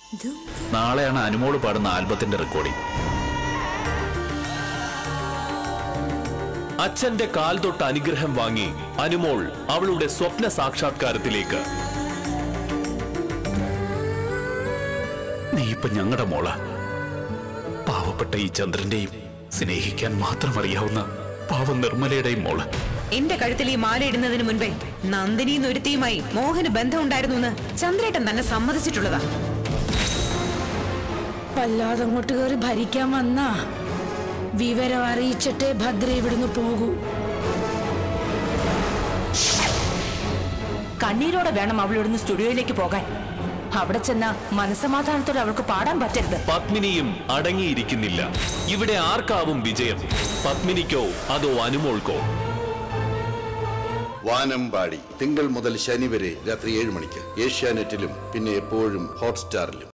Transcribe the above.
നാളെയാണ് അനുമോള് പാടുന്ന ആൽബത്തിന്റെ റെക്കോർഡിംഗ് അച്ഛന്റെ കാൽ തൊട്ട് അനുഗ്രഹം വാങ്ങി അനുമോൾ അവളുടെ സ്വപ്ന സാക്ഷാത്കാരത്തിലേക്ക് നീ ഇപ്പൊ ഞങ്ങളുടെ മോള പാവപ്പെട്ട ഈ ചന്ദ്രന്റെയും സ്നേഹിക്കാൻ മാത്രം അറിയാവുന്ന പാവം നിർമ്മലയുടെയും മോള് എന്റെ കഴുത്തിൽ ഈ മാല ഇടുന്നതിന് മുൻപേ നന്ദിനി ഒരുത്തിയുമായി മോഹന് ബന്ധമുണ്ടായിരുന്നു എന്ന് ചന്ദ്രേട്ടൻ തന്നെ സമ്മതിച്ചിട്ടുള്ളതാ വല്ലാതെ അങ്ങോട്ട് കയറി ഭരിക്കാൻ വന്നാ വിവരം അറിയിച്ചിട്ടേ ഭദ്ര ഇവിടുന്ന് പോകൂ കണ്ണീരോടെ വേണം അവൾ ഇവിടുന്ന് സ്റ്റുഡിയോയിലേക്ക് പോകാൻ അവിടെ ചെന്ന മനസമാധാനത്തോടെ അവൾക്ക് പാടാൻ പറ്റരുത് പത്മിനിയും അടങ്ങിയിരിക്കുന്നില്ല ഇവിടെ ആർക്കാവും വിജയം പത്മിനിക്കോ അതോ അനുമോൾക്കോ വാനമ്പാടി തിങ്കൾ മുതൽ ശനി വരെ രാത്രി ഏഴ് മണിക്ക് ഏഷ്യാനെറ്റിലും പിന്നെ എപ്പോഴും ഹോട്ട്സ്റ്റാറിലും